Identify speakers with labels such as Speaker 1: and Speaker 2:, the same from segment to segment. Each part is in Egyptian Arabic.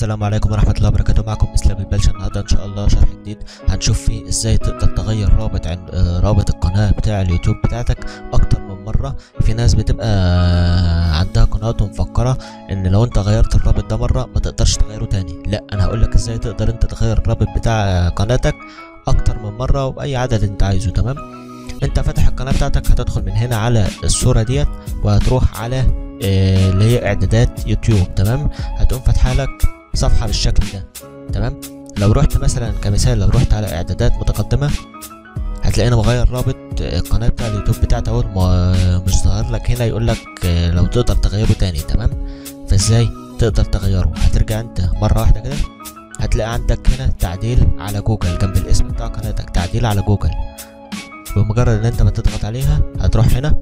Speaker 1: السلام عليكم ورحمة الله وبركاته معكم اسلام البلشة النهاردة ان شاء الله شرح جديد هنشوف فيه ازاي تقدر تغير رابط عن آه، رابط القناة بتاع اليوتيوب بتاعتك اكتر من مرة في ناس بتبقى عندها قناة ومفكرة ان لو انت غيرت الرابط ده مرة ما تقدرش تغيره تاني لا انا هقولك ازاي تقدر انت تغير الرابط بتاع قناتك اكتر من مرة وبأي عدد انت عايزه تمام انت فاتح القناة بتاعتك هتدخل من هنا على الصورة ديت وهتروح على آه، اللي هي اعدادات يوتيوب تمام هتقوم فاتحه لك صفحه بالشكل ده تمام لو رحت مثلا كمثال لو رحت على اعدادات متقدمه هتلاقي انا مغير رابط آه، القناه بتاع اليوتيوب بتاعتي اهو ما- مش ظاهر لك هنا يقول لك آه، لو تقدر تغيره تاني تمام فازاي تقدر تغيره هترجع انت مره واحده كده هتلاقي عندك هنا تعديل على جوجل جنب الاسم بتاع قناتك تعديل على جوجل بمجرد ان انت ما تضغط عليها هتروح هنا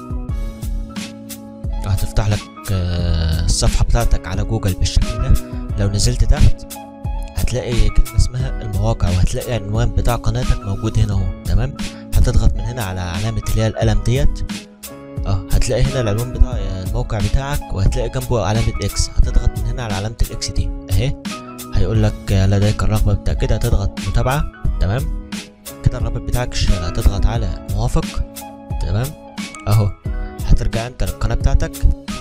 Speaker 1: هتفتح لك آه، الصفحة بتاعتك على جوجل بالشكل ده لو نزلت تحت هتلاقي كلمة اسمها المواقع وهتلاقي عنوان بتاع قناتك موجود هنا اهو تمام هتضغط من هنا على علامة اللي هي القلم ديت اه هتلاقي هنا العنوان بتاع الموقع بتاعك وهتلاقي جنبه علامة اكس هتضغط من هنا على علامة الاكس دي اهي هيقول لك آه، لديك الرغبة بالتأكيد هتضغط متابعة تمام كده الرابط بتاعك شغال هتضغط على موافق تمام اهو هترجع انت للقناة بتاعتك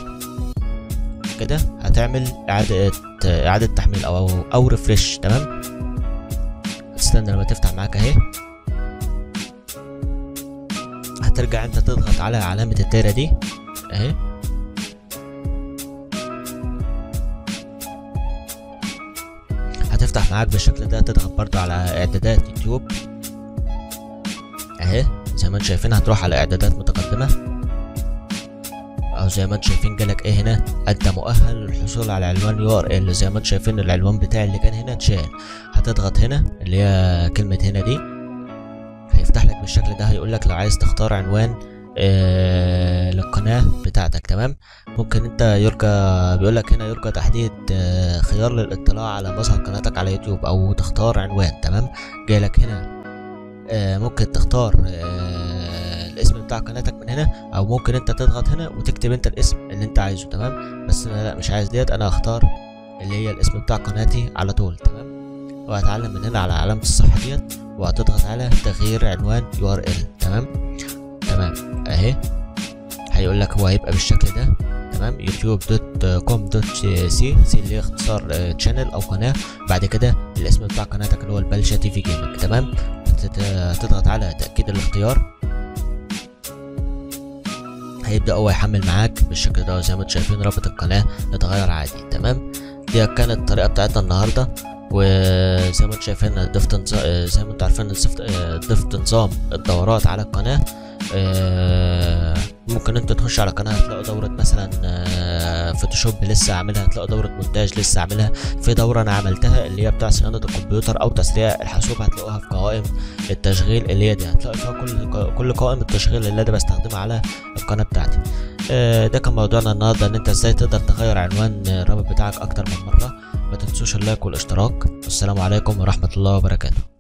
Speaker 1: كده هتعمل اعادة اعادة تحميل او او ريفرش تمام هتستنى لما تفتح معاك اهي هترجع انت تضغط على علامة الدايرة دي اهي هتفتح معاك بالشكل ده تضغط برضو على اعدادات يوتيوب اهي زي ما انتم شايفين هتروح على اعدادات متقدمة او زي ما انتم شايفين جالك ايه هنا انت مؤهل للحصول على عنوان يو ار ال زي ما انتم شايفين العنوان بتاعي اللي كان هنا اتشال هتضغط هنا اللي هي كلمة هنا دي هيفتح لك بالشكل ده هيقول لك لو عايز تختار عنوان آه للقناة بتاعتك تمام ممكن انت يرجى بيقول لك هنا يرجى تحديد آه خيار للاطلاع على مظهر قناتك على يوتيوب او تختار عنوان تمام جايلك هنا آه ممكن تختار آه الاسم بتاع قناتك من هنا او ممكن انت تضغط هنا وتكتب انت الاسم اللي انت عايزه تمام بس انا لا مش عايز ديت انا هختار اللي هي الاسم بتاع قناتي على طول تمام وهتعلم من هنا على علامة الصح ديت وهتضغط على تغيير عنوان يو ار ال تمام تمام اهي هيقول لك هو هيبقى بالشكل ده تمام يوتيوب دوت كوم دوت سي سي اللي هي اختصار تشانل او قناه بعد كده الاسم بتاع قناتك اللي هو البلشة تي في جيمنج تمام هتت- هتضغط على تاكيد الاختيار هيبدا هو يحمل معاك بالشكل ده زي ما انتم شايفين رابط القناه اتغير عادي تمام دي كانت الطريقه بتاعتنا النهارده وزي ما انتم شايفين ضفت نظام زي ما انتم عارفين ضفت آه، ضفت نظام الدورات على القناه آه، ممكن انت تخش على قناه هتلاقوا دوره مثلا آه، فوتوشوب لسه عاملها هتلاقوا دوره مونتاج لسه عاملها في دوره انا عملتها اللي هي بتاع صيانه الكمبيوتر او تسريع الحاسوب هتلاقوها في قوائم التشغيل اللي هي دي هتلاقوا فيها كل كل قوائم التشغيل اللي انا بستخدمها على القناه بتاعتي آه، ده كان موضوعنا النهارده ان انت ازاي تقدر تغير عنوان الرابط بتاعك اكتر من مره ما تنسوش اللايك والاشتراك والسلام عليكم ورحمه الله وبركاته